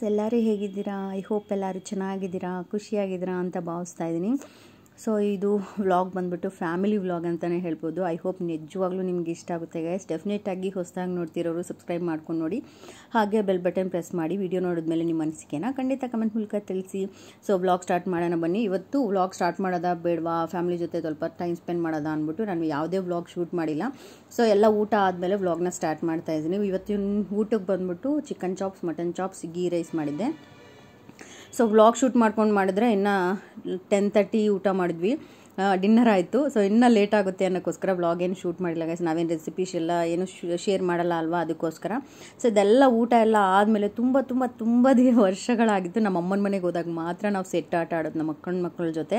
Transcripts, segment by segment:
ಎಲ್ಲರೂ ಹೇಗಿದ್ದೀರಾ I hope ಎಲ್ಲರೂ ಚೆನ್ನಾಗಿದ್ದೀರಾ ಖುಷಿಯಾಗಿದ್ದೀರಾ ಅಂತ ಭಾವಿಸ್ತಾ ಇದ್ದೀನಿ ಸೊ ಇದು ವ್ಲಾಗ್ ಬಂದ್ಬಿಟ್ಟು ಫ್ಯಾಮಿಲಿ ವ್ಲಾಗ್ ಅಂತಲೇ ಹೇಳ್ಬೋದು ಐ ಹೋಪ್ ನಿಜವಾಗ್ಲೂ ನಿಮ್ಗೆ ಇಷ್ಟ ಆಗುತ್ತೆ ಗೈಸ್ ಡೆಫಿನೆಟಾಗಿ ಹೊಸದಾಗಿ ನೋಡ್ತಿರೋರು ಸಬ್ಸ್ಕ್ರೈಬ್ ಮಾಡ್ಕೊಂಡು ನೋಡಿ ಹಾಗೆ ಬೆಲ್ ಬಟನ್ ಪ್ರೆಸ್ ಮಾಡಿ ವಿಡಿಯೋ ನೋಡಿದ್ಮೇಲೆ ನಿಮ್ಮ ಅನಿಸಿಕೆನ ಖಂಡಿತ ಕಮೆಂಟ್ ಮೂಲಕ ತಿಳಿಸಿ ಸೊ ವ್ಲಾಗ್ ಸ್ಟಾರ್ಟ್ ಮಾಡೋಣ ಬನ್ನಿ ಇವತ್ತು ವ್ಲಾಗ್ ಸ್ಟಾರ್ಟ್ ಮಾಡೋದಾ ಬೇಡವಾ ಫ್ಯಾಮಿಲಿ ಜೊತೆ ಸ್ವಲ್ಪ ಟೈಮ್ ಸ್ಪೆಂಡ್ ಮಾಡೋದಾ ಅಂದ್ಬಿಟ್ಟು ನಾನು ಯಾವುದೇ ವ್ಲಾಗ್ ಶೂಟ್ ಮಾಡಿಲ್ಲ ಸೊ ಎಲ್ಲ ಊಟ ಆದಮೇಲೆ ವ್ಲಾಗ್ನ ಸ್ಟಾರ್ಟ್ ಮಾಡ್ತಾ ಇದ್ದೀನಿ ಇವತ್ತಿನ ಊಟಕ್ಕೆ ಬಂದ್ಬಿಟ್ಟು chicken chops mutton chops ghee rice ಮಾಡಿದ್ದೆ ಸೊ ವ್ಲಾಗ್ ಶೂಟ್ ಮಾಡ್ಕೊಂಡು ಮಾಡಿದ್ರೆ ಇನ್ನು ಟೆನ್ ತರ್ಟಿ ಊಟ ಮಾಡಿದ್ವಿ ಡಿನ್ನರ್ ಆಯಿತು ಸೊ ಇನ್ನೂ ಲೇಟ್ ಆಗುತ್ತೆ ಅನ್ನೋಕ್ಕೋಸ್ಕರ ವ್ಲಾಗ್ ಏನು ಶೂಟ್ ಮಾಡಿಲ್ಲ ಗೈಸ್ ನಾವೇನು ರೆಸಿಪೀಸ್ ಎಲ್ಲ ಏನು ಶೇರ್ ಮಾಡಲ್ಲ ಅಲ್ವಾ ಅದಕ್ಕೋಸ್ಕರ ಸೊ ಇದೆಲ್ಲ ಊಟ ಎಲ್ಲ ಆದಮೇಲೆ ತುಂಬ ತುಂಬ ತುಂಬ ದಿನ ವರ್ಷಗಳಾಗಿತ್ತು ನಮ್ಮ ಅಮ್ಮನ ಮನೆಗೆ ಹೋದಾಗ ಮಾತ್ರ ನಾವು ಸೆಟ್ ಆಟ ಆಡೋದು ನಮ್ಮ ಮಕ್ಕಳ ಮಕ್ಕಳ ಜೊತೆ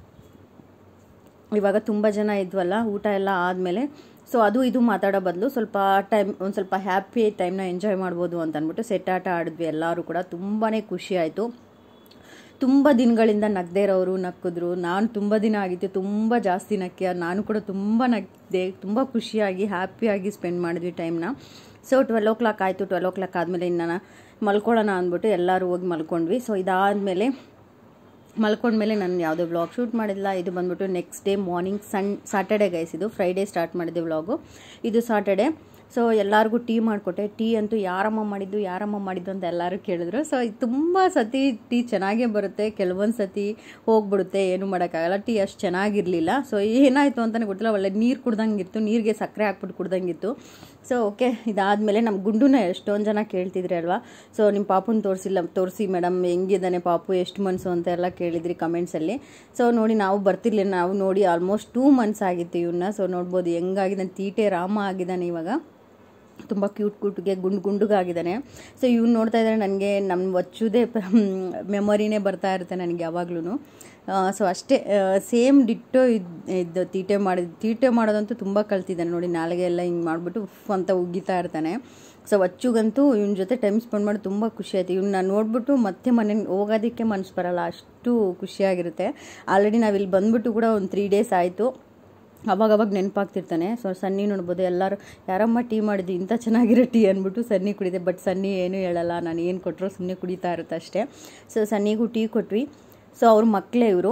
ಇವಾಗ ತುಂಬ ಜನ ಇದ್ವಲ್ಲ ಊಟ ಎಲ್ಲ ಆದಮೇಲೆ ಸೊ ಅದು ಇದು ಮಾತಾಡೋ ಬದಲು ಸ್ವಲ್ಪ ಟೈಮ್ ಒಂದು ಸ್ವಲ್ಪ ಹ್ಯಾಪಿ ಟೈಮ್ನ ಎಂಜಾಯ್ ಮಾಡ್ಬೋದು ಅಂತ ಅಂದ್ಬಿಟ್ಟು ಸೆಟ್ ಆಟ ಆಡಿದ್ವಿ ಎಲ್ಲರೂ ಕೂಡ ತುಂಬಾ ಖುಷಿ ಆಯಿತು ತುಂಬ ದಿನಗಳಿಂದ ನಗ್ದೇ ಇರೋರು ನಕ್ಕಿದ್ರು ನಾನು ತುಂಬ ದಿನ ಆಗಿತ್ತು ತುಂಬ ಜಾಸ್ತಿ ನಕ್ಕಿ ನಾನು ಕೂಡ ತುಂಬ ನಗ್ದೆ ತುಂಬ ಖುಷಿಯಾಗಿ ಹ್ಯಾಪಿಯಾಗಿ ಸ್ಪೆಂಡ್ ಮಾಡಿದ್ವಿ ಟೈಮ್ನ ಸೊ ಟ್ವೆಲ್ ಓ ಕ್ಲಾಕ್ ಆಯಿತು ಟ್ವೆಲ್ ಓ ಕ್ಲಾಕ್ ಆದಮೇಲೆ ಇನ್ನು ಮಲ್ಕೊಳ್ಳೋಣ ಅಂದ್ಬಿಟ್ಟು ಎಲ್ಲರೂ ಹೋಗಿ ಮಲ್ಕೊಂಡ್ವಿ ಸೊ ಇದಾದಮೇಲೆ ಮಲ್ಕೊಂಡ್ಮೇಲೆ ನಾನು ಯಾವುದೇ ವ್ಲಾಗ್ ಶೂಟ್ ಮಾಡಿಲ್ಲ ಇದು ಬಂದ್ಬಿಟ್ಟು next day morning sun Saturday guys ಇದು ಫ್ರೈಡೇ ಸ್ಟಾರ್ಟ್ ಮಾಡಿದ್ದೆ ವ್ಲಾಗು ಇದು ಸಾಟರ್ಡೆ ಸೊ ಎಲ್ಲರಿಗೂ ಟೀ ಮಾಡಿಕೊಟ್ಟೆ ಟೀ ಅಂತೂ ಯಾರಮ್ಮ ಮಾಡಿದ್ದು ಯಾರಮ್ಮ ಮಾಡಿದ್ದು ಅಂತ ಎಲ್ಲರೂ ಕೇಳಿದ್ರು ಸೊ ಇದು ತುಂಬ ಸತಿ ಟೀ ಚೆನ್ನಾಗೇ ಬರುತ್ತೆ ಕೆಲವೊಂದು ಸತಿ ಹೋಗ್ಬಿಡುತ್ತೆ ಏನು ಮಾಡೋಕ್ಕಾಗಲ್ಲ ಟೀ ಅಷ್ಟು ಚೆನ್ನಾಗಿರಲಿಲ್ಲ ಸೊ ಏನಾಯಿತು ಅಂತಲೇ ಗೊತ್ತಿಲ್ಲ ಒಳ್ಳೆ ನೀರು ಕುಡ್ದಂಗಿತ್ತು ನೀರಿಗೆ ಸಕ್ಕರೆ ಹಾಕ್ಬಿಟ್ಟು ಕುಡ್ದಂಗಿತ್ತು ಸೊ ಓಕೆ ಇದಾದಮೇಲೆ ನಮ್ಮ ಗುಂಡುನ ಎಷ್ಟೊಂದು ಜನ ಕೇಳ್ತಿದ್ರಿ ಅಲ್ವಾ ಸೊ ನಿಮ್ಮ ಪಾಪುನ ತೋರಿಸಿಲ್ಲ ತೋರಿಸಿ ಮೇಡಮ್ ಹೆಂಗಿದ್ದಾನೆ ಪಾಪು ಎಷ್ಟು ಮನ್ಸು ಅಂತ ಎಲ್ಲ ಕೇಳಿದ್ರಿ ಕಮೆಂಟ್ಸಲ್ಲಿ ಸೊ ನೋಡಿ ನಾವು ಬರ್ತಿರ್ಲಿಲ್ಲ ನಾವು ನೋಡಿ ಆಲ್ಮೋಸ್ಟ್ ಟೂ ಮಂತ್ಸ್ ಆಗಿತ್ತು ಇವನ್ನ ಸೊ ನೋಡ್ಬೋದು ಹೆಂಗಾಗಿದ್ದಾನೆ ತೀಟೆ ರಾಮ ಆಗಿದ್ದಾನೆ ಇವಾಗ ತುಂಬ ಕ್ಯೂಟ್ ಕ್ಯೂಟ್ಗೆ ಗುಂಡು ಗುಂಡುಗಾಗಿದ್ದಾನೆ ಸೊ ಇವ್ನು ನೋಡ್ತಾ ಇದ್ದಾರೆ ನನಗೆ ನಮ್ಮ ಒಚ್ಚುದೇ ಮೆಮೊರಿನೇ ಬರ್ತಾ ಇರುತ್ತೆ ನನಗೆ ಯಾವಾಗ್ಲೂ ಸೊ ಅಷ್ಟೇ ಸೇಮ್ ಡಿಟ್ಟೋ ಇದ್ದು ತೀಟೆ ಮಾಡಿದ ತೀಟೆ ಮಾಡೋದಂತೂ ತುಂಬ ಕಲ್ತಿದ್ದಾನೆ ನೋಡಿ ನಾಳೆಗೆ ಎಲ್ಲ ಹಿಂಗೆ ಮಾಡಿಬಿಟ್ಟು ಉಫ್ ಅಂತ ಉಗಿತಾ ಇರ್ತಾನೆ ಸೊ ಅಚ್ಚುಗಂತೂ ಇವನ ಜೊತೆ ಟೈಮ್ ಸ್ಪೆಂಡ್ ಮಾಡಿ ತುಂಬ ಖುಷಿ ಆಯ್ತು ಇವನ್ನ ನೋಡ್ಬಿಟ್ಟು ಮತ್ತೆ ಮನೆಗೆ ಹೋಗೋದಕ್ಕೆ ಮನಸ್ಸು ಬರಲ್ಲ ಅಷ್ಟು ಖುಷಿಯಾಗಿರುತ್ತೆ ಆಲ್ರೆಡಿ ನಾವು ಇಲ್ಲಿ ಬಂದ್ಬಿಟ್ಟು ಕೂಡ ಒಂದು ತ್ರೀ ಡೇಸ್ ಆಯಿತು ಅವಾಗ ಅವಾಗ ನೆನಪಾಗ್ತಿರ್ತಾನೆ ಸೊ ಸನ್ನಿ ನೋಡ್ಬೋದು ಎಲ್ಲರೂ ಯಾರಮ್ಮ ಟೀ ಮಾಡಿದ್ದು ಇಂಥ ಚೆನ್ನಾಗಿರೋ ಟೀ ಅಂದ್ಬಿಟ್ಟು ಸನ್ನಿ ಕುಡಿದೆ ಬಟ್ ಸನ್ನಿ ಏನೂ ಹೇಳಲ್ಲ ನಾನು ಏನು ಕೊಟ್ಟರು ಸುಮ್ಮನೆ ಕುಡಿತಾ ಇರುತ್ತೆ ಅಷ್ಟೇ ಸೊ ಸನ್ನಿಗೂ ಟೀ ಕೊಟ್ವಿ ಸೊ ಅವ್ರ ಮಕ್ಕಳೇ ಇವರು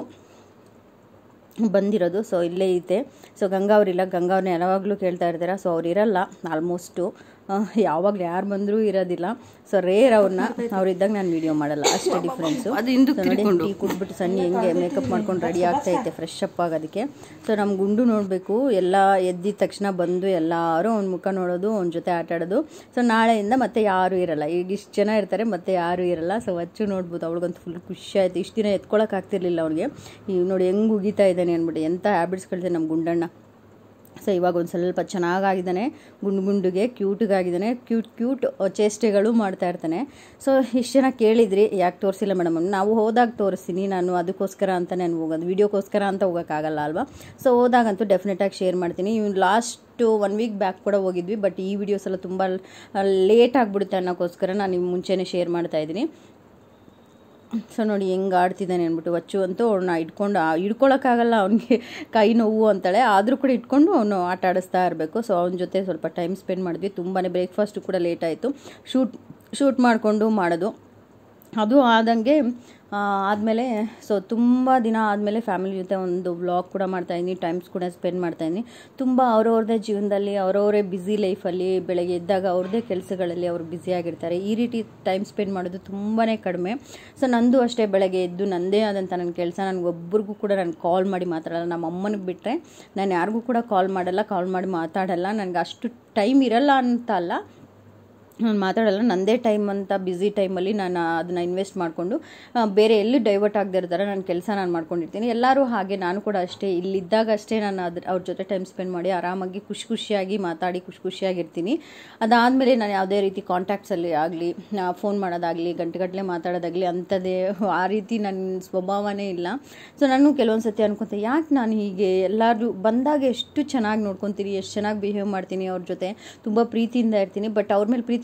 ಬಂದಿರೋದು ಸೊ ಇಲ್ಲೇ ಐತೆ ಸೊ ಗಂಗಾ ಅವರಿಲ್ಲ ಗಂಗಾ ಅವ್ರನ್ನ ಯಾವಾಗಲೂ ಕೇಳ್ತಾ ಇರ್ತಾರೆ ಸೊ ಅವ್ರು ಇರಲ್ಲ ಆಲ್ಮೋಸ್ಟು ಯಾವಾಗಲೂ ಯಾರು ಬಂದರೂ ಇರೋದಿಲ್ಲ ಸೊ ರೇರ್ ಅವ್ರನ್ನ ಅವ್ರಿದ್ದಾಗ ನಾನು ವಿಡಿಯೋ ಮಾಡಲ್ಲ ಅಷ್ಟೇ ಡಿಫ್ರೆನ್ಸು ನೋಡಿ ಟೀ ಕುಡ್ಬಿಟ್ಟು ಸಣ್ಣ ಹೆಂಗೆ ಮೇಕಪ್ ಮಾಡ್ಕೊಂಡು ರೆಡಿ ಆಗ್ತಾ ಐತೆ ಫ್ರೆಶ್ ಅಪ್ ಆಗೋದಕ್ಕೆ ಸೊ ನಮ್ಮ ಗುಂಡು ನೋಡಬೇಕು ಎಲ್ಲ ಎದ್ದಿದ ತಕ್ಷಣ ಬಂದು ಎಲ್ಲರೂ ಅವ್ನ ಮುಖ ನೋಡೋದು ಅವ್ನ ಜೊತೆ ಆಟ ಆಡೋದು ಸೊ ನಾಳೆಯಿಂದ ಮತ್ತೆ ಯಾರೂ ಇರಲ್ಲ ಈಗ ಇಷ್ಟು ಜನ ಇರ್ತಾರೆ ಮತ್ತೆ ಯಾರೂ ಇರಲ್ಲ ಸೊ ಅಚ್ಚು ನೋಡ್ಬೋದು ಅವಳಿಗಂತೂ ಫುಲ್ ಖುಷಿ ಆಯಿತು ಇಷ್ಟು ದಿನ ಎತ್ಕೊಳಕ್ಕೆ ಆಗ್ತಿರ್ಲಿಲ್ಲ ಅವ್ನಿಗೆ ಈಗ ನೋಡಿ ಹೆಂಗೆ ಉಗಿತಾ ಇದ್ದಾನೆ ಅಂದ್ಬಿಟ್ಟು ಎಂಥ ಹ್ಯಾಬಿಟ್ಸ್ಗಳಿದೆ ನಮ್ಮ ಗುಂಡಣ್ಣ ಸೊ ಇವಾಗ ಒಂದು ಸ್ವಲ್ಪ ಚೆನ್ನಾಗಾಗಿದ್ದಾನೆ ಗುಂಡು ಗುಂಡುಗೆ ಕ್ಯೂಟ್ಗಾಗಿದ್ದಾನೆ ಕ್ಯೂಟ್ ಕ್ಯೂಟ್ ಚೇಷ್ಟೆಗಳು ಮಾಡ್ತಾ ಇರ್ತಾನೆ ಸೊ ಇಷ್ಟು ಜನ ಕೇಳಿದ್ರಿ ಯಾಕೆ ತೋರಿಸಿಲ್ಲ ಮೇಡಮ್ ನಾವು ಹೋದಾಗ ತೋರಿಸ್ತೀನಿ ನಾನು ಅದಕ್ಕೋಸ್ಕರ ಅಂತ ನಾನು ಹೋಗೋದು ವೀಡಿಯೋಕ್ಕೋಸ್ಕರ ಅಂತ ಹೋಗೋಕ್ಕಾಗಲ್ಲ ಅಲ್ವಾ ಸೊ ಹೋದಾಗಂತೂ ಡೆಫಿನೆಟಾಗಿ ಶೇರ್ ಮಾಡ್ತೀನಿ ಇವ್ನು ಲಾಸ್ಟ್ ಒನ್ ವೀಕ್ ಬ್ಯಾಕ್ ಕೂಡ ಹೋಗಿದ್ವಿ ಬಟ್ ಈ ವಿಡಿಯೋಸ್ ಎಲ್ಲ ತುಂಬ ಲೇಟ್ ಆಗಿಬಿಡುತ್ತೆ ಅನ್ನೋಕ್ಕೋಸ್ಕರ ನಾನು ನಿಮ್ಮ ಮುಂಚೆನೇ ಶೇರ್ ಮಾಡ್ತಾ ಇದ್ದೀನಿ ಸೊ ನೋಡಿ ಹೆಂಗೆ ಆಡ್ತಿದ್ದಾನೆ ಅಂದ್ಬಿಟ್ಟು ವಚ್ಚು ಅಂತೂ ಅವ್ಳನ್ನ ಇಟ್ಕೊಂಡು ಹಿಡ್ಕೊಳಕ್ಕಾಗಲ್ಲ ಅವನಿಗೆ ಕೈ ನೋವು ಅಂತಾಳೆ ಆದರೂ ಕೂಡ ಇಟ್ಕೊಂಡು ಅವನು ಆಟ ಆಡಿಸ್ತಾ ಇರಬೇಕು ಸೊ ಅವನ ಜೊತೆ ಸ್ವಲ್ಪ ಟೈಮ್ ಸ್ಪೆಂಡ್ ಮಾಡಿದ್ವಿ ತುಂಬಾ ಬ್ರೇಕ್ಫಾಸ್ಟು ಕೂಡ ಲೇಟ್ ಆಯಿತು ಶೂಟ್ ಶೂಟ್ ಮಾಡಿಕೊಂಡು ಮಾಡೋದು ಅದು ಆದಂಗೆ ಆದಮೇಲೆ ಸೊ ತುಂಬ ದಿನ ಆದಮೇಲೆ ಫ್ಯಾಮಿಲಿ ಜೊತೆ ಒಂದು ವ್ಲಾಗ್ ಕೂಡ ಮಾಡ್ತಾಯಿದ್ದೀನಿ ಟೈಮ್ಸ್ ಕೂಡ ಸ್ಪೆಂಡ್ ಮಾಡ್ತಾಯಿದ್ದೀನಿ ತುಂಬ ಅವ್ರವ್ರದ್ದೇ ಜೀವನದಲ್ಲಿ ಅವರವರೇ ಬ್ಯುಸಿ ಲೈಫಲ್ಲಿ ಬೆಳಗ್ಗೆ ಎದ್ದಾಗ ಅವ್ರದ್ದೇ ಕೆಲಸಗಳಲ್ಲಿ ಅವರು ಬ್ಯುಸಿಯಾಗಿರ್ತಾರೆ ಈ ರೀತಿ ಟೈಮ್ ಸ್ಪೆಂಡ್ ಮಾಡೋದು ತುಂಬಾ ಕಡಿಮೆ ಸೊ ನಂದು ಅಷ್ಟೇ ಬೆಳಗ್ಗೆ ಎದ್ದು ನನ್ನದೇ ಆದಂಥ ನನ್ನ ಕೆಲಸ ನನಗೊಬ್ಬರಿಗೂ ಕೂಡ ನಾನು ಕಾಲ್ ಮಾಡಿ ಮಾತಾಡಲ್ಲ ನಮ್ಮ ಅಮ್ಮನಿಗೆ ಬಿಟ್ಟರೆ ನಾನು ಯಾರಿಗೂ ಕೂಡ ಕಾಲ್ ಮಾಡಲ್ಲ ಕಾಲ್ ಮಾಡಿ ಮಾತಾಡಲ್ಲ ನನಗೆ ಅಷ್ಟು ಟೈಮ್ ಇರಲ್ಲ ಅಂತ ಅಲ್ಲ ನಾನು ಮಾತಾಡಲ್ಲ ನನ್ನದೇ ಟೈಮ್ ಅಂತ ಬ್ಯುಸಿ ಟೈಮಲ್ಲಿ ನಾನು ಅದನ್ನು ಇನ್ವೆಸ್ಟ್ ಮಾಡಿಕೊಂಡು ಬೇರೆ ಎಲ್ಲಿ ಡೈವರ್ಟ್ ಆಗದೆ ಇರ್ತಾರೆ ನನ್ನ ಕೆಲಸ ನಾನು ಮಾಡ್ಕೊಂಡಿರ್ತೀನಿ ಎಲ್ಲರೂ ಹಾಗೆ ನಾನು ಕೂಡ ಅಷ್ಟೇ ಇಲ್ಲಿದ್ದಾಗ ಅಷ್ಟೇ ನಾನು ಅದ್ರ ಅವ್ರ ಜೊತೆ ಟೈಮ್ ಸ್ಪೆಂಡ್ ಮಾಡಿ ಆರಾಮಾಗಿ ಖುಷಿ ಖುಷಿಯಾಗಿ ಮಾತಾಡಿ ಖುಷಿ ಖುಷಿಯಾಗಿರ್ತೀನಿ ಅದಾದಮೇಲೆ ನಾನು ಯಾವುದೇ ರೀತಿ ಕಾಂಟ್ಯಾಕ್ಟ್ಸಲ್ಲಿ ಆಗಲಿ ಫೋನ್ ಮಾಡೋದಾಗಲಿ ಗಂಟೆಗಟ್ಟಲೆ ಮಾತಾಡೋದಾಗಲಿ ಅಂಥದ್ದೇ ಆ ರೀತಿ ನನ್ನ ಸ್ವಭಾವನೇ ಇಲ್ಲ ಸೊ ನಾನು ಕೆಲವೊಂದು ಸತಿ ಅನ್ಕೊತೆ ಯಾಕೆ ನಾನು ಹೀಗೆ ಎಲ್ಲರೂ ಬಂದಾಗ ಎಷ್ಟು ಚೆನ್ನಾಗಿ ನೋಡ್ಕೊತೀನಿ ಎಷ್ಟು ಚೆನ್ನಾಗಿ ಬಿಹೇವ್ ಮಾಡ್ತೀನಿ ಅವ್ರ ಜೊತೆ ತುಂಬ ಪ್ರೀತಿಯಿಂದ ಇರ್ತೀನಿ ಬಟ್ ಅವ್ರ ಮೇಲೆ ಪ್ರೀತಿ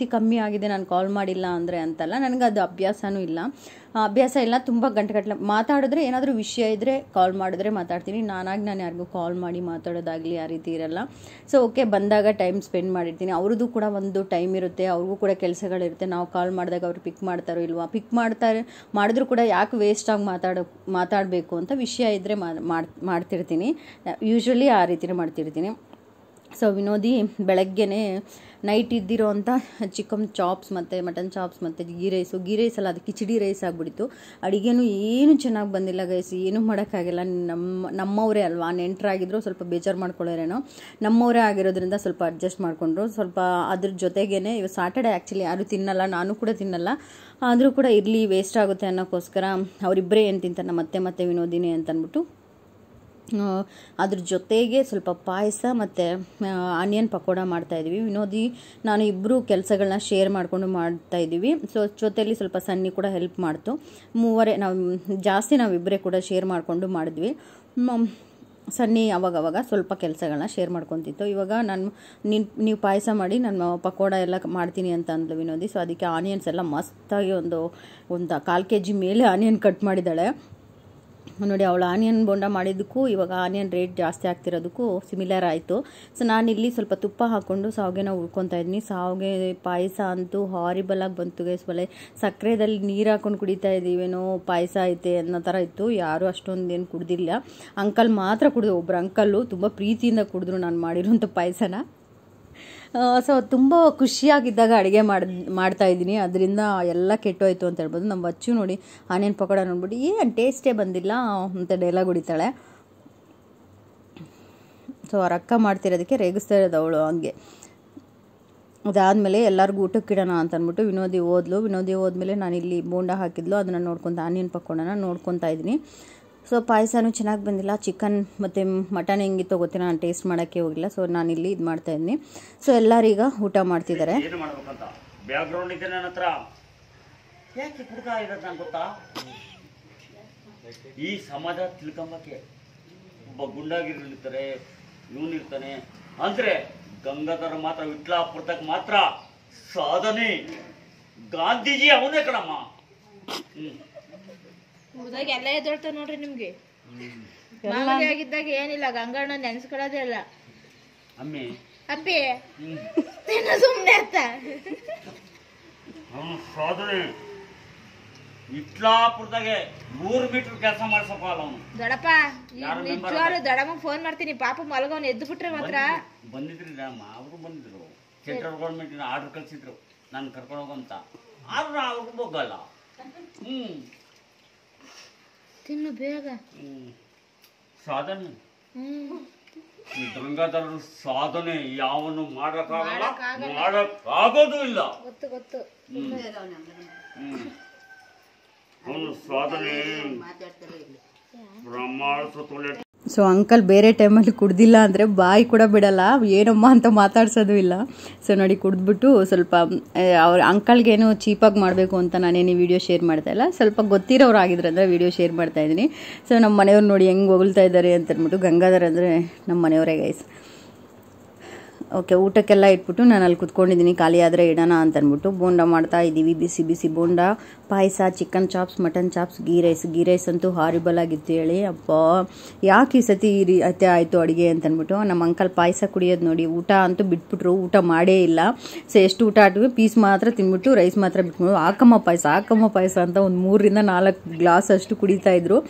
ಕಮ್ಮಿ ಆಗಿದೆ ನಾನು ಕಾಲ್ ಮಾಡಿಲ್ಲ ಅಂದರೆ ಅಂತಲ್ಲ ನನಗೆ ಅದು ಅಭ್ಯಾಸನೂ ಇಲ್ಲ ಆ, ಅಭ್ಯಾಸ ಇಲ್ಲ ತುಂಬ ಗಂಟೆಗಟ್ಟಲೆ ಮಾತಾಡಿದ್ರೆ ಏನಾದರೂ ವಿಷಯ ಇದ್ದರೆ ಕಾಲ್ ಮಾಡಿದ್ರೆ ಮಾತಾಡ್ತೀನಿ ನಾನಾಗಿ ನಾನು ಯಾರಿಗೂ ಕಾಲ್ ಮಾಡಿ ಮಾತಾಡೋದಾಗಲಿ ಆ ರೀತಿ ಇರಲ್ಲ ಸೊ ಓಕೆ ಬಂದಾಗ ಟೈಮ್ ಸ್ಪೆಂಡ್ ಮಾಡಿರ್ತೀನಿ ಅವ್ರದ್ದು ಕೂಡ ಒಂದು ಟೈಮ್ ಇರುತ್ತೆ ಅವ್ರಿಗೂ ಕೂಡ ಕೆಲಸಗಳಿರುತ್ತೆ ನಾವು ಕಾಲ್ ಮಾಡಿದಾಗ ಅವ್ರು ಪಿಕ್ ಮಾಡ್ತಾರೋ ಇಲ್ವಾ ಪಿಕ್ ಮಾಡ್ತಾರೆ ಮಾಡಿದ್ರು ಕೂಡ ಯಾಕೆ ವೇಸ್ಟಾಗಿ ಮಾತಾಡೋ ಮಾತಾಡಬೇಕು ಅಂತ ವಿಷಯ ಇದ್ದರೆ ಮಾಡ್ತಿರ್ತೀನಿ ಯೂಶ್ವಲಿ ಆ ರೀತಿನೇ ಮಾಡ್ತಿರ್ತೀನಿ ಸೊ ವಿನೋದಿ ಬೆಳಗ್ಗೆನೇ ನೈಟ್ ಇದ್ದಿರೋ ಅಂಥ ಚಿಕನ್ ಚಾಪ್ಸ್ ಮತ್ತು ಮಟನ್ ಚಾಪ್ಸ್ ಮತ್ತು ಗೀ ರೈಸು ಗೀ ರೈಸ್ ಅಲ್ಲ ಅದು ಕಿಚಡಿ ರೈಸ್ ಆಗಿಬಿಟ್ಟಿತ್ತು ಅಡುಗೆನೂ ಏನು ಚೆನ್ನಾಗಿ ಬಂದಿಲ್ಲ ಗೈಸ್ ಏನೂ ಮಾಡೋಕ್ಕಾಗಿಲ್ಲ ನಮ್ಮ ನಮ್ಮವರೇ ಅಲ್ವಾ ನೆಂಟರಾಗಿದ್ರು ಸ್ವಲ್ಪ ಬೇಜಾರು ಮಾಡ್ಕೊಳ್ಳೋರೇನೋ ನಮ್ಮವರೇ ಆಗಿರೋದ್ರಿಂದ ಸ್ವಲ್ಪ ಅಡ್ಜಸ್ಟ್ ಮಾಡಿಕೊಂಡ್ರು ಸ್ವಲ್ಪ ಅದ್ರ ಜೊತೆಗೇನೆ ಇವಾಗ ಸಾಟರ್ಡೆ ಆ್ಯಕ್ಚುಲಿ ಯಾರೂ ತಿನ್ನಲ್ಲ ನಾನು ಕೂಡ ತಿನ್ನಲ್ಲ ಆದರೂ ಕೂಡ ಇರಲಿ ವೇಸ್ಟ್ ಆಗುತ್ತೆ ಅನ್ನೋಕ್ಕೋಸ್ಕರ ಅವರಿಬ್ಬರೇ ಏನು ತಿಂತಾರೆ ಮತ್ತೆ ಮತ್ತೆ ವಿನೋದಿನಿ ಅಂತ ಅಂದ್ಬಿಟ್ಟು ಆ, ಅದ್ರ ಜೊತೆಗೆ ಸ್ವಲ್ಪ ಪಾಯಸ ಮತ್ತು ಆನಿಯನ್ ಪಕೋಡ ಮಾಡ್ತಾಯಿದ್ವಿ ವಿನೋದಿ ನಾನು ಇಬ್ಬರು ಕೆಲಸಗಳನ್ನ ಶೇರ್ ಮಾಡಿಕೊಂಡು ಮಾಡ್ತಾಯಿದ್ದೀವಿ ಸೊ ಜೊತೆಯಲ್ಲಿ ಸ್ವಲ್ಪ ಸನ್ನಿ ಕೂಡ ಹೆಲ್ಪ್ ಮಾಡ್ತು ಮೂವರೇ ನಾವು ಜಾಸ್ತಿ ನಾವಿಬ್ಬರೇ ಕೂಡ ಶೇರ್ ಮಾಡಿಕೊಂಡು ಮಾಡಿದ್ವಿ ಮ- ಸನ್ನಿ ಅವಾಗ ಅವಾಗ ಸ್ವಲ್ಪ ಕೆಲಸಗಳನ್ನ ಶೇರ್ ಮಾಡ್ಕೊತಿತ್ತು ಇವಾಗ ನಾನು ನೀನು ನೀವು ಪಾಯಸ ಮಾಡಿ ನಾನು ಪಕೋಡ ಎಲ್ಲ ಮಾಡ್ತೀನಿ ಅಂತ ಅಂದ್ಲು ವಿನೋದಿ ಸೊ ಅದಕ್ಕೆ ಆನಿಯನ್ಸ್ ಎಲ್ಲ ಮಸ್ತಾಗಿ ಒಂದು ಒಂದು ಕಾಲು ಕೆ ಜಿ ಮೇಲೆ ಆನಿಯನ್ ಕಟ್ ಮಾಡಿದ್ದಾಳೆ ನೋಡಿ ಅವಳು ಆನಿಯನ್ ಬೋಂಡ ಮಾಡಿದ್ದಕ್ಕೂ ಇವಾಗ ಆನಿಯನ್ ರೇಟ್ ಜಾಸ್ತಿ ಆಗ್ತಿರೋದಕ್ಕೂ ಸಿಮಿಲರ್ ಆಯಿತು ಸೊ ನಾನಿಲ್ಲಿ ಸ್ವಲ್ಪ ತುಪ್ಪ ಹಾಕ್ಕೊಂಡು ಸಾವಿಗೆನ ಉಳ್ಕೊತಾ ಇದ್ದೀನಿ ಸಾವಿಗೆ ಪಾಯಸ ಅಂತೂ ಹಾರಿಬಲ್ ಆಗಿ ಬಂತು ಗೈಸ್ ಒಳ್ಳೆ ಸಕ್ಕರೆದಲ್ಲಿ ನೀರು ಹಾಕೊಂಡು ಕುಡಿತಾ ಇದ್ದೀವೇನೋ ಪಾಯಸ ಐತೆ ಅನ್ನೋ ಥರ ಇತ್ತು ಯಾರೂ ಅಷ್ಟೊಂದೇನು ಕುಡ್ದಿಲ್ಲ ಅಂಕಲ್ ಮಾತ್ರ ಕುಡಿದು ಒಬ್ರು ಅಂಕಲ್ಲು ತುಂಬ ಪ್ರೀತಿಯಿಂದ ಕುಡಿದ್ರು ನಾನು ಮಾಡಿರೋಂಥ ಪಾಯಸನ ಸೊ ತುಂಬ ಖುಷಿಯಾಗಿದ್ದಾಗ ಅಡುಗೆ ಮಾಡಿ ಮಾಡ್ತಾ ಇದ್ದೀನಿ ಅದರಿಂದ ಎಲ್ಲ ಕೆಟ್ಟೋಯ್ತು ಅಂತ ಹೇಳ್ಬೋದು ನಮ್ಮ ಬಚ್ಚು ನೋಡಿ ಆನಿಯನ್ ಪಕೋಡ ನೋಡ್ಬಿಟ್ಟು ಏನು ಟೇಸ್ಟೇ ಬಂದಿಲ್ಲ ಅಂತ ಡೈಲಾಗ್ ಹೊಡಿತಾಳೆ ಸೊ ಅವ್ರ ಅಕ್ಕ ಮಾಡ್ತಿರೋದಕ್ಕೆ ರೇಗಿಸ್ತಾ ಇರೋದು ಅವಳು ಹಂಗೆ ಅದಾದಮೇಲೆ ಎಲ್ಲರಿಗೂ ಊಟಕ್ಕೆ ಇಡೋಣ ಅಂತ ಅಂದ್ಬಿಟ್ಟು ವಿನೋದಿ ಓದ್ಲು ವಿನೋದಿ ಹೋದ್ಮೇಲೆ ನಾನು ಇಲ್ಲಿ ಬೋಂಡ ಹಾಕಿದ್ಲು ಅದನ್ನು ನೋಡ್ಕೊತ ಆನಿಯನ್ ಪಕೋಡನ ನೋಡ್ಕೊತಾ ಇದ್ದೀನಿ ಸೊ ಪಾಯಸನೂ ಚೆನ್ನಾಗಿ ಬಂದಿಲ್ಲ ಚಿಕನ್ ಮತ್ತು ಮಟನ್ ಹೆಂಗಿತ್ತೋ ಗೊತ್ತಿಲ್ಲ ನಾನು ಟೇಸ್ಟ್ ಮಾಡೋಕ್ಕೆ ಹೋಗಿಲ್ಲ ಸೊ ನಾನು ಇಲ್ಲಿ ಇದು ಮಾಡ್ತಾ ಇದ್ದೀನಿ ಸೊ ಎಲ್ಲರೀಗ ಊಟ ಮಾಡ್ತಿದ್ದಾರೆ ಏನು ಮಾಡ್ಬೇಕಂತ ಬ್ಯಾಕ್ ಗ್ರೌಂಡ್ ಇದೆ ನನ್ನ ಹತ್ರ ಯಾಕೆ ಹುಡುಗ ಇರೋದು ನಂಗೆ ಗೊತ್ತಾ ಈ ಸಮಾಜ ತಿಳ್ಕೊಂಬಕ್ಕೆ ಒಬ್ಬ ಗುಂಡಾಗಿರ್ಲಿರ್ತಾರೆ ಇವನಿರ್ತಾನೆ ಅಂದ್ರೆ ಗಂಗಾಧರ ಮಾತ್ರ ವಿಟ್ಲಾಪುರದಾಗ ಮಾತ್ರ ಸಾಧನೆ ಗಾಂಧೀಜಿ ಅವನೇ ಕಣಮ್ಮ ಹ್ಮ್ ಮುದಾಗ ಎಲ್ಲ ಎದ್ದೋಳ್ತಾವ ನೋಡ್ರಿ ನಿಮ್ಗೆ ಮಾಮೂಲಿ ಆಗಿದ್ದಾಗ ಏನಿಲ್ಲ ಗಂಗಣ್ಣ ನೆನ್ಸ್ಕೊಳ್ಳೋದೇ ಇಲ್ಲ ಅಮ್ಮಿ ಅಪ್ಪಿ ಹ್ಮ್ ತಿನ್ನ ಸುಮ್ನೆ ಅಂತ ಅವನು ಸಾಧನೆ ವಿಟ್ಲಾಪುರದಾಗೆ ನೂರು ಮೀಟರ್ ಕೆಲಸ ಮಾಡ್ಸಪ್ಪ ಅಲ್ಲ ಅವನು ದೊಡಪ್ಪ ಯಾರು member ನಿಜವಾಗ್ಲು ದೊಡಮ್ಮ ಫೋನ್ ಮಾಡ್ತೀನಿ ಪಾಪ ಮಲಗವ್ನು ಎದ್ದು ಬಿಟ್ರೆ ಮಾತ್ರ ಬಂದಿದ್ರಿ ರಾಮ ಅವರು ಬಂದಿದ್ರು ಸೆಂಟ್ರಲ್ ಗೌರ್ಮೆಂಟಿನ ಆರ್ಡರ್ ಕಳ್ಸಿದ್ರು ನಾನು ಕರ್ಕೊಂಡು ಹೋಗಂತ ಆದ್ರೆ ಅವ್ರಿಗೂ ಹೋಗಲ್ಲ ಹ್ಮ್ ತಿನ್ನು ಬೇಗ ಹ್ಮ್. ಸಾಧನೆ ಹ್ಮ್ ಈ ಗಂಗಾಧರ ಸಾಧನೆ ಯಾವನು ಮಾಡಕ್ಕಾಗಲ್ಲ ಮಾಡಕ್ಕಾಗಲ್ಲ. ಮಾಡಕ್ಕಾಗೋದು ಇಲ್ಲ ಗೊತ್ತು ಗೊತ್ತು ಹ್ಮ್ ಅವನು ಸಾಧನೆ ಬ್ರಹ್ಮಾಂಡ ಸುತ್ತೋಲೆ ಸೊ ಅಂಕಲ್ ಬೇರೆ ಟೈಮಲ್ಲಿ ಕುಡ್ದಿಲ್ಲ ಅಂದರೆ ಬಾಯಿ ಕೂಡ ಬಿಡಲ್ಲ ಏನಮ್ಮ ಅಂತ ಮಾತಾಡ್ಸೋದು ಇಲ್ಲ ಸೊ ನೋಡಿ ಕುಡಿದ್ಬಿಟ್ಟು ಸ್ವಲ್ಪ ಆ, ಅವ್ರ ಅಂಕಲ್ಗೇನು ಚೀಪಾಗಿ ಮಾಡಬೇಕು ಅಂತ ನಾನೇನು ವಿಡಿಯೋ ಶೇರ್ ಮಾಡ್ತಾ ಇಲ್ಲ ಸ್ವಲ್ಪ ಗೊತ್ತಿರೋರು ಆಗಿದ್ರೆ ಅಂದರೆ ವಿಡಿಯೋ ಶೇರ್ ಮಾಡ್ತಾ ಇದ್ದೀನಿ ಸೊ ನಮ್ಮ ಮನೆಯವ್ರು ನೋಡಿ ಹೆಂಗೆ ಹೊಗಳ್ತಾ ಇದ್ದಾರೆ ಅಂತ ಅಂದ್ಬಿಟ್ಟು ಗಂಗಾಧರ್ ಅಂದರೆ ನಮ್ಮ ಮನೆಯವರೇ ಗೈಸ್ ಓಕೆ ಊಟಕ್ಕೆಲ್ಲ ಇಟ್ಬಿಟ್ಟು ನಾನು ಅಲ್ಲಿ ಕುತ್ಕೊಂಡಿದ್ದೀನಿ ಖಾಲಿ ಆದರೆ ಇಡೋಣ ಅಂತ ಅಂದ್ಬಿಟ್ಟು ಬೋಂಡ ಮಾಡ್ತಾ ಇದ್ದೀವಿ ಬಿಸಿ ಬಿಸಿ ಬೋಂಡ ಪಾಯಸ chicken chops mutton chops ghee rice ghee rice ಅಂತೂ ಹಾರಿಬಲ್ ಆಗಿತ್ತು ಹೇಳಿ ಅಪ್ಪ ಯಾಕೆ ಈ ಸತಿ ಈ ರೀತಿ ಆಯಿತು ಅಡುಗೆ ಅಂತ ಅಂದ್ಬಿಟ್ಟು ನಮ್ಮ ಅಂಕಲ್ ಪಾಯಸ ಕುಡಿಯೋದು ನೋಡಿ ಊಟ ಅಂತೂ ಬಿಟ್ಬಿಟ್ರು ಊಟ ಮಾಡೇ ಇಲ್ಲ ಸೊ ಎಷ್ಟು ಊಟ ಆಟ್ವಿ ಪೀಸ್ ಮಾತ್ರ ತಿಂದ್ಬಿಟ್ಟು ರೈಸ್ ಮಾತ್ರ ಬಿಟ್ಬಿಟ್ಟು ಹಾಕಮ್ಮ ಪಾಯಸ ಹಾಕಮ್ಮ ಪಾಯಸ ಅಂತ ಒಂದು ಮೂರರಿಂದ ನಾಲ್ಕು ಗ್ಲಾಸ್ ಅಷ್ಟು ಕುಡಿತಾ ಇದ್ರು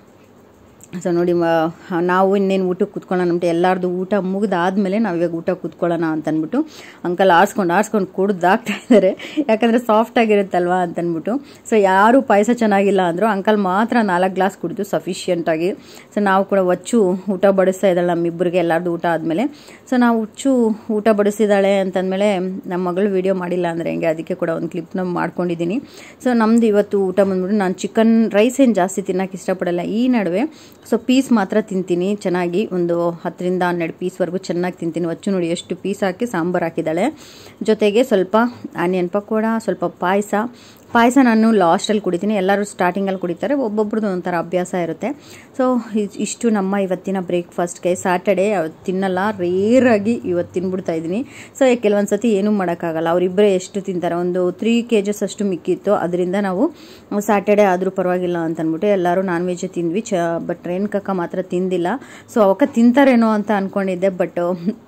ಸೊ ನೋಡಿ ಮ- ನಾವು ಇನ್ನೇನು ಊಟಕ್ಕೆ ಕುತ್ಕೊಳ್ಳೋಣ ಅಂದ್ಬಿಟ್ಟು ಎಲ್ಲರದು ಊಟ ಮುಗಿದಾದ್ಮೇಲೆ ನಾವು ಇವಾಗ ಊಟ ಕುತ್ಕೊಳ್ಳೋಣ ಅಂತ ಅಂದ್ಬಿಟ್ಟು ಅಂಕಲ್ ಆರಿಸ್ಕೊಂಡು ಆರಿಸ್ಕೊಂಡು ಕುಡ್ದಾಕ್ತಾ ಇದ್ದಾರೆ ಯಾಕಂದರೆ ಸಾಫ್ಟ್ ಆಗಿರುತ್ತಲ್ವಾ ಅಂತ ಅಂದ್ಬಿಟ್ಟು ಸೊ ಯಾರು ಪಾಯಸ ಚೆನ್ನಾಗಿಲ್ಲ ಅಂದರು ಅಂಕಲ್ ಮಾತ್ರ ನಾಲ್ಕು ಗ್ಲಾಸ್ ಕುಡಿದು ಸಫಿಷಿಯೆಂಟಾಗಿ ಸೊ ನಾವು ಕೂಡ ಒಚ್ಚು ಊಟ ಬಡಿಸ್ತಾ ಇದ್ದಾಳೆ ನಮ್ಮಿಬ್ಬರಿಗೆ ಎಲ್ಲರದು ಊಟ ಆದಮೇಲೆ ಸೊ ನಾವು ಹುಚ್ಚು ಊಟ ಬಡಿಸಿದ್ದಾಳೆ ಅಂತಂದಮೇಲೆ ನಮ್ಮ ಮಗಳು ವಿಡಿಯೋ ಮಾಡಿಲ್ಲ ಅಂದರೆ ಹೆಂಗೆ ಅದಕ್ಕೆ ಕೂಡ ಒಂದು ಕ್ಲಿಪ್ನ ಮಾಡ್ಕೊಂಡಿದ್ದೀನಿ ಸೊ ನಮ್ಮದು ಇವತ್ತು ಊಟ ಬಂದ್ಬಿಟ್ಟು ನಾನು ಚಿಕನ್ ರೈಸ್ ಏನು ಜಾಸ್ತಿ ತಿನ್ನೋಕೆ ಇಷ್ಟಪಡಲ್ಲ ಈ ನಡುವೆ ಸೊ ಪೀಸ್ ಮಾತ್ರ ತಿಂತೀನಿ ಚೆನ್ನಾಗಿ ಒಂದು ಹತ್ತರಿಂದ ಹನ್ನೆರಡು ಪೀಸ್ವರೆಗೂ ಚೆನ್ನಾಗಿ ತಿಂತೀನಿ ಒಚ್ಚು ನೋಡಿ ಎಷ್ಟು ಪೀಸ್ ಹಾಕಿ ಸಾಂಬಾರು ಹಾಕಿದ್ದಾಳೆ ಜೊತೆಗೆ ಸ್ವಲ್ಪ ಆನಿಯನ್ ಪಕೋಡ ಸ್ವಲ್ಪ ಪಾಯಸ ಪಾಯಸ ನಾನು ಲಾಸ್ಟಲ್ಲಿ ಕುಡಿತೀನಿ ಎಲ್ಲರೂ ಸ್ಟಾರ್ಟಿಂಗಲ್ಲಿ ಕುಡಿತಾರೆ ಒಬ್ಬೊಬ್ರದ್ದು ಒಂಥರ ಅಭ್ಯಾಸ ಇರುತ್ತೆ ಸೊ ಇಷ್ಟು ನಮ್ಮ ಇವತ್ತಿನ ಬ್ರೇಕ್ಫಾಸ್ಟ್ಗೆ ಸ್ಯಾಟರ್ಡೇ ತಿನ್ನಲ್ಲ ರೇರಾಗಿ ಇವತ್ತು ತಿನ್ಬಿಡ್ತಾ ಇದ್ದೀನಿ ಸೊ ಕೆಲವೊಂದು ಸತಿ ಏನೂ ಮಾಡೋಕ್ಕಾಗಲ್ಲ ಅವರಿಬ್ಬರೇ ಎಷ್ಟು ತಿಂತಾರೆ ಒಂದು ತ್ರೀ ಕೆ ಜಸ್ ಅಷ್ಟು ಮಿಕ್ಕಿತ್ತು ಅದರಿಂದ ನಾವು ಸ್ಯಾಟರ್ಡೇ ಆದರೂ ಪರವಾಗಿಲ್ಲ ಅಂತ ಅಂದ್ಬಿಟ್ಟು ಎಲ್ಲರೂ ನಾನ್ ವೆಜ್ ತಿಂದ್ವಿ ಚ ಬಟ್ ರೇಣುಕಕ್ಕ ಮಾತ್ರ ತಿಂದಿಲ್ಲ ಸೊ ಅವಕ್ಕ ತಿಂತಾರೇನೋ ಅಂತ ಅಂದ್ಕೊಂಡಿದ್ದೆ ಬಟ್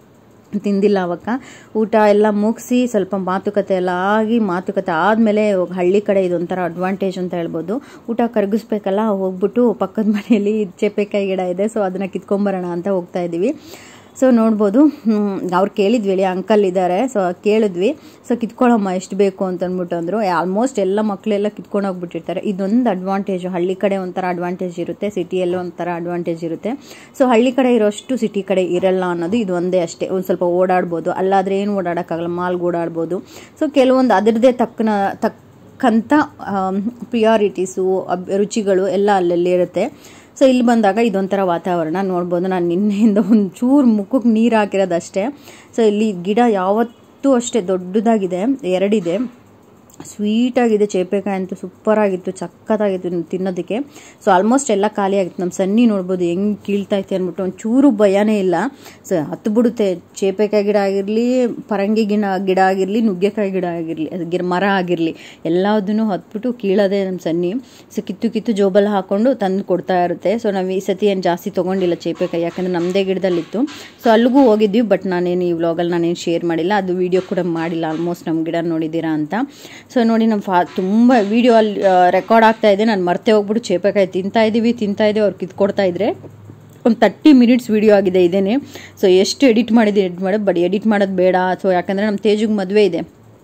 ತಿಂದಿಲ್ಲ ಅವಕ್ಕ ಊಟ ಎಲ್ಲ ಮುಗಿಸಿ ಸ್ವಲ್ಪ ಮಾತುಕತೆ ಎಲ್ಲ ಆಗಿ ಮಾತುಕತೆ ಆದಮೇಲೆ ಹಳ್ಳಿ ಕಡೆ ಇದೊಂಥರ ಅಡ್ವಾಂಟೇಜ್ ಅಂತ ಹೇಳ್ಬೋದು ಊಟ ಕರಗಿಸ್ಬೇಕಲ್ಲ ಹೋಗ್ಬಿಟ್ಟು ಪಕ್ಕದ ಮನೆಯಲ್ಲಿ ಚೇಪೆಕಾಯಿ ಗಿಡ ಇದೆ ಸೊ ಅದನ್ನು ಕಿತ್ಕೊಂಬರೋಣ ಅಂತ ಹೋಗ್ತಾ ಇದ್ದೀವಿ ಸೊ ನೋಡ್ಬೋದು ಅವ್ರು ಕೇಳಿದ್ವಿ ಹೇಳಿ ಅಂಕಲ್ ಇದ್ದಾರೆ ಸೊ ಕೇಳಿದ್ವಿ ಸೊ ಕಿತ್ಕೊಳ್ಳಮ್ಮ ಎಷ್ಟು ಬೇಕು ಅಂತ ಅಂದ್ಬಿಟ್ಟು ಅಂದರು ಆಲ್ಮೋಸ್ಟ್ ಎಲ್ಲ ಮಕ್ಕಳೆಲ್ಲ ಕಿತ್ಕೊಂಡು ಹೋಗ್ಬಿಟ್ಟಿರ್ತಾರೆ ಇದೊಂದು ಅಡ್ವಾಂಟೇಜ್ ಹಳ್ಳಿ ಕಡೆ ಒಂಥರ ಅಡ್ವಾಂಟೇಜ್ ಇರುತ್ತೆ ಸಿಟಿಯಲ್ಲಿ ಒಂಥರ ಅಡ್ವಾಂಟೇಜ್ ಇರುತ್ತೆ ಸೊ ಹಳ್ಳಿ ಕಡೆ ಇರೋಷ್ಟು ಸಿಟಿ ಕಡೆ ಇರಲ್ಲ ಅನ್ನೋದು ಇದು ಒಂದೇ ಅಷ್ಟೇ ಒಂದು ಸ್ವಲ್ಪ ಓಡಾಡ್ಬೋದು ಅಲ್ಲಾದರೆ ಏನು ಓಡಾಡೋಕ್ಕಾಗಲ್ಲ ಮಾಲ್ಗೆ ಓಡಾಡ್ಬೋದು ಸೊ ಕೆಲವೊಂದು ಅದರದ್ದೇ ತಕ್ಕನ ತಕ್ಕಂಥ ಪ್ರಿಯಾರಿಟೀಸು ರುಚಿಗಳು ಎಲ್ಲ ಅಲ್ಲಲ್ಲಿ ಇರುತ್ತೆ ಸೊ ಇಲ್ಲಿ ಬಂದಾಗ ಇದೊಂಥರ ವಾತಾವರಣ ನೋಡ್ಬೋದು ನಾನು ನಿನ್ನೆಯಿಂದ ಒಂದು ಚೂರು ಮುಖಕ್ಕೆ ನೀರು ಹಾಕಿರೋದಷ್ಟೇ ಸೊ ಇಲ್ಲಿ ಗಿಡ ಯಾವತ್ತೂ ಅಷ್ಟೇ ದೊಡ್ಡದಾಗಿದೆ ಎರಡಿದೆ ಸ್ವೀಟಾಗಿದೆ ಚೇಪೆಕಾಯಿ ಅಂತೂ ಸೂಪರಾಗಿತ್ತು ಸಕ್ಕತ್ತಾಗಿತ್ತು ತಿನ್ನೋದಕ್ಕೆ ಸೊ ಆಲ್ಮೋಸ್ಟ್ ಎಲ್ಲ ಖಾಲಿ ಆಗಿತ್ತು ನಮ್ಮ ಸನ್ನಿ ನೋಡ್ಬೋದು ಹೆಂಗೆ ಕೀಳ್ತೈತೆ ಅಂದ್ಬಿಟ್ಟು ಒಂಚೂರು ಭಯನೇ ಇಲ್ಲ ಸೊ ಹತ್ತು ಬಿಡುತ್ತೆ ಚೇಪೆಕಾಯಿ ಗಿಡ ಆಗಿರಲಿ ಪರಂಗಿ ಗಿಡ ಗಿಡ ಆಗಿರಲಿ ನುಗ್ಗೆಕಾಯಿ ಗಿಡ ಆಗಿರಲಿ ಅದು ಗಿಡ ಮರ ಆಗಿರಲಿ ಎಲ್ಲದನ್ನು ಹತ್ಬಿಟ್ಟು ಕೀಳೋದೇ ನಮ್ಮ ಸನ್ನಿ ಸೊ ಕಿತ್ತು ಕಿತ್ತು ಜೋಬಲ್ಲಿ ಹಾಕ್ಕೊಂಡು ತಂದು ಕೊಡ್ತಾ ಇರುತ್ತೆ ಸೊ ನಾವು ಈ ಸತಿ ಏನು ಜಾಸ್ತಿ ತೊಗೊಂಡಿಲ್ಲ ಚೇಪೆಕಾಯಿ ಯಾಕಂದರೆ ನಮ್ಮದೇ ಗಿಡದಲ್ಲಿತ್ತು ಸೊ ಅಲ್ಲಿಗೂ ಹೋಗಿದ್ವಿ ಬಟ್ ನಾನೇನು ಈ ವ್ಲಾಗಲ್ಲಿ ನಾನೇನು ಶೇರ್ ಮಾಡಿಲ್ಲ ಅದು ವಿಡಿಯೋ ಕೂಡ ಮಾಡಿಲ್ಲ ಆಲ್ಮೋಸ್ಟ್ ನಮ್ಮ ಗಿಡ ನೋಡಿದ್ದೀರಾ ಅಂತ ಸೊ ನೋಡಿ ನಮ್ಮ ಫಾ ತುಂಬ ವಿಡಿಯೋ ಅಲ್ಲಿ ರೆಕಾರ್ಡ್ ಆಗ್ತಾ ಇದೆ ನಾನು ಮರ್ತೆ ಹೋಗ್ಬಿಟ್ಟು ಚೇಪೆಕಾಯಿ ತಿಂತಾ ಇದ್ದೀವಿ ತಿಂತಾ ಇದ್ದೀವಿ ಅವ್ರು ಕಿತ್ಕೊಡ್ತಾ ಇದ್ರೆ ಒಂದು ತರ್ಟಿ ಮಿನಿಟ್ಸ್ ವಿಡಿಯೋ ಆಗಿದೆ ಇದೇನೆ ಸೊ ಎಷ್ಟು ಎಡಿಟ್ ಮಾಡಿದ್ದೀನಿ ಎಡಿಟ್ ಮಾಡೋದು ಬಟ್ ಎಡಿಟ್ ಮಾಡೋದು ಬೇಡ ಸೊ ಯಾಕಂದರೆ ನಮ್ಮ ತೇಜಿಗೆ ಮದುವೆ ಇದೆ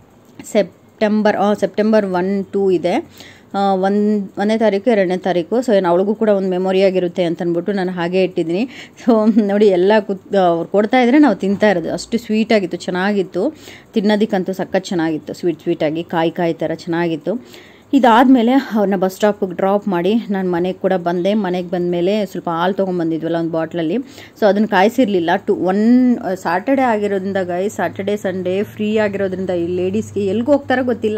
ಸೆಪ್ಟೆಂಬರ್ ಸೆಪ್ಟೆಂಬರ್ ಒನ್ ಟೂ ಇದೆ ಒಂದು ಒಂದನೇ ತಾರೀಕು ಎರಡನೇ ತಾರೀಕು ಸೊ ಏನು ಅವಳಿಗೂ ಕೂಡ ಒಂದು ಮೆಮೊರಿ ಆಗಿರುತ್ತೆ ಅಂತ ಅಂದ್ಬಿಟ್ಟು ನಾನು ಹಾಗೆ ಇಟ್ಟಿದ್ದೀನಿ ಸೊ ನೋಡಿ ಎಲ್ಲ ಕುತ್ ಅವ್ರು ಕೊಡ್ತಾ ಇದ್ರೆ ನಾವು ತಿಂತಾ ಇರೋದು ಅಷ್ಟು ಸ್ವೀಟಾಗಿತ್ತು ಚೆನ್ನಾಗಿತ್ತು ತಿನ್ನೋದಕ್ಕಂತೂ ಸಖತ್ ಚೆನ್ನಾಗಿತ್ತು ಸ್ವೀಟ್ ಸ್ವೀಟಾಗಿ ಕಾಯಿ ಕಾಯಿ ಥರ ಚೆನ್ನಾಗಿತ್ತು ಇದಾದಮೇಲೆ ಅವ್ರನ್ನ ಬಸ್ ಸ್ಟಾಪಿಗೆ ಡ್ರಾಪ್ ಮಾಡಿ ನಾನು ಮನೆಗೆ ಕೂಡ ಬಂದೆ ಮನೆಗೆ ಬಂದಮೇಲೆ ಸ್ವಲ್ಪ ಹಾಲು ತೊಗೊಂಬಂದಿದ್ವಲ್ಲ ಒಂದು ಬಾಟ್ಲಲ್ಲಿ ಸೊ ಅದನ್ನು ಕಾಯಿಸಿರಲಿಲ್ಲ ಟು ಒನ್ ಸಾಟರ್ಡೆ ಆಗಿರೋದ್ರಿಂದ ಗೈ ಸಾಟರ್ಡೆ ಸಂಡೇ ಫ್ರೀ ಆಗಿರೋದ್ರಿಂದ ಈ ಲೇಡೀಸ್ಗೆ ಎಲ್ಲಿಗೆ ಹೋಗ್ತಾರೋ ಗೊತ್ತಿಲ್ಲ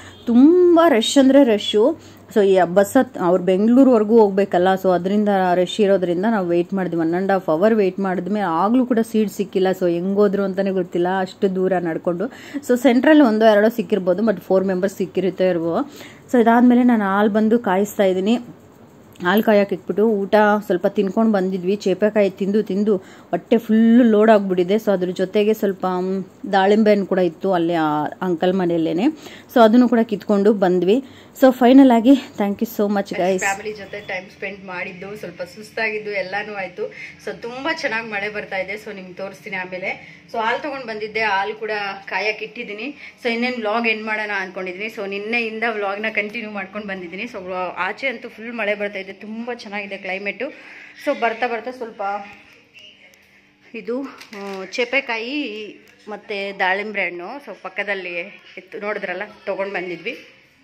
ತುಂಬ ರಶ್ ಅಂದರೆ ರಶ್ಶು ಸೊ ಈ ಬಸ್ ಹತ್ ಅವ್ರು ಬೆಂಗಳೂರುವರೆಗೂ ಹೋಗ್ಬೇಕಲ್ಲ ಸೊ ಅದರಿಂದ ರಶ್ ಇರೋದ್ರಿಂದ ನಾವು ವೆಯ್ಟ್ ಮಾಡಿದ್ವಿ one and half hour wait ಮಾಡಿದ್ಮೇಲೆ ಆಗಲೂ ಕೂಡ ಸೀಟ್ ಸಿಕ್ಕಿಲ್ಲ ಸೊ ಹೆಂಗೋದ್ರು ಅಂತಲೇ ಗೊತ್ತಿಲ್ಲ ಅಷ್ಟು ದೂರ ನಡ್ಕೊಂಡು ಸೊ ಸೆಂಟ್ರಲ್ಲಿ ಒಂದೋ ಎರಡೋ ಸಿಕ್ಕಿರ್ಬೋದು ಬಟ್ ಫೋರ್ ಮೆಂಬರ್ಸ್ ಸಿಕ್ಕಿರುತ್ತೆ ಇರ್ಬೋದು ಸೊ ಇದಾದಮೇಲೆ ನಾನು ಹಾಲು ಬಂದು ಕಾಯಿಸ್ತಾ ಇದ್ದೀನಿ ಹಾಲು ಕಾಯಕ್ಕೆ ಇಟ್ಬಿಟ್ಟು ಊಟ ಸ್ವಲ್ಪ ತಿನ್ಕೊಂಡು ಬಂದಿದ್ವಿ ಚೇಪೆಕಾಯಿ ತಿಂದು ತಿಂದು ಹೊಟ್ಟೆ ಫುಲ್ಲು ಲೋಡ್ ಆಗಿಬಿಟ್ಟಿದೆ ಸೊ ಅದ್ರ ಜೊತೆಗೆ ಸ್ವಲ್ಪ ದಾಳಿಂಬೆ ಹಣ್ಣು ಕೂಡ ಇತ್ತು ಅಲ್ಲಿ ಆ ಅಂಕಲ್ ಮನೆಯಲ್ಲೇ ಸೊ ಅದನ್ನು ಕೂಡ ಕಿತ್ಕೊಂಡು ಬಂದ್ವಿ ಸೊ ಫೈನಲ್ ಆಗಿ thank you so much guys family ಜೊತೆ ಟೈಮ್ ಸ್ಪೆಂಡ್ ಮಾಡಿದ್ದು ಸ್ವಲ್ಪ ಸುಸ್ತಾಗಿದ್ದು ಎಲ್ಲಾನು ಆಯ್ತು ಸೊ ತುಂಬಾ ಚೆನ್ನಾಗಿ ಮಳೆ ಬರ್ತಾ ಇದೆ ಸೊ ನಿಮ್ಗೆ ತೋರಿಸ್ತೀನಿ ಆಮೇಲೆ ಸೊ ಹಾಲು ತಗೊಂಡ್ ಬಂದಿದ್ದೆ ಹಾಲು ಕೂಡ ಕಾಯಕ್ಕೆ ಇಟ್ಟಿದ್ದೀನಿ ಸೊ ಇನ್ನೇನು ವ್ಲಾಗ್ ಎಂಡ್ ಮಾಡೋಣ ಅನ್ಕೊಂಡಿದ್ದೀನಿ ಸೊ ನಿನ್ನೆಯಿಂದ ವ್ಲಾಗ್ನ ಕಂಟಿನ್ಯೂ ಮಾಡ್ಕೊಂಡು ಬಂದಿದ್ದೀನಿ ಸೊ ಆಚೆ ಅಂತೂ ಫುಲ್ ಮಳೆ ಬರ್ತಾ ಇದೆ ತುಂಬಾ ಚೆನ್ನಾಗಿದೆ ಕ್ಲೈಮೇಟು ಸೊ ಬರ್ತಾ ಬರ್ತಾ ಸ್ವಲ್ಪ ಇದು ಆ, ಚೇಪೆಕಾಯಿ ಮತ್ತು ದಾಳಿಂಬೆ ಹಣ್ಣು ಸೊ ಪಕ್ಕದಲ್ಲಿ ಇತ್ತು ನೋಡಿದ್ರಲ್ಲ ತೊಗೊಂಡು ಬಂದಿದ್ವಿ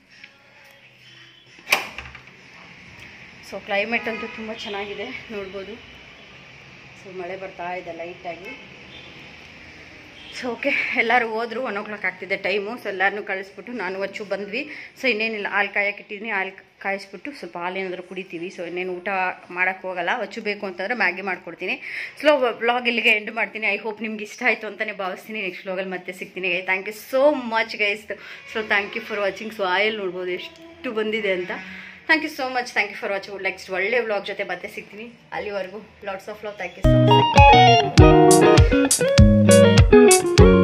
ಸೊ ಕ್ಲೈಮೇಟ್ ಅಂತೂ ತುಂಬ ಚೆನ್ನಾಗಿದೆ ನೋಡ್ಬೋದು ಸೊ ಮಳೆ ಬರ್ತಾ ಇದೆ ಲೈಟಾಗಿ ಸೊ ಓಕೆ ಎಲ್ಲರೂ ಹೋದ್ರು ಒನ್ ಓ ಕ್ಲಾಕ್ ಆಗ್ತಿದೆ ಟೈಮು ಸೊ ಎಲ್ಲರನ್ನೂ ಕಳಿಸ್ಬಿಟ್ಟು ನಾನು ವಚ್ಚು ಬಂದ್ವಿ ಸೊ ಇನ್ನೇನಿಲ್ಲ ಹಾಲು ಕಾಯಕ್ಕೆ ಇಟ್ಟಿದ್ದೀನಿ ಹಾಲು ಕಾಯಿಸ್ಬಿಟ್ಟು ಸ್ವಲ್ಪ ಹಾಲೇನಾದರೂ ಕುಡಿತೀವಿ ಸೊ ಇನ್ನೇನು ಊಟ ಮಾಡೋಕ್ಕೆ ಹೋಗಲ್ಲ ವಚ್ಚು ಬೇಕು ಅಂತಂದರೆ ಮ್ಯಾಗಿ ಮಾಡ್ಕೊಡ್ತೀನಿ ಸ್ಲೋ ಬ್ಲಾಗ್ ಇಲ್ಲಿಗೆ ಎಂಡ್ ಮಾಡ್ತೀನಿ ಐ ಹೋಪ್ ನಿಮ್ಗೆ ಇಷ್ಟ ಆಯಿತು ಅಂತಲೇ ಭಾವಿಸ್ತೀನಿ ನೆಕ್ಸ್ಟ್ ಬ್ಲಾಗಲ್ಲಿ ಮತ್ತೆ ಸಿಗ್ತೀನಿ thank you so much guys so thank you for watching so oil ನೋಡ್ಬೋದು ಎಷ್ಟು ಬಂದಿದೆ ಅಂತ thank you so much thank you for watching next ಒಳ್ಳೆ ವ್ಲಾಗ್ ಜೊತೆ ಮತ್ತೆ ಸಿಗ್ತೀನಿ ಅಲ್ಲಿವರೆಗೂ lots of love thank you so much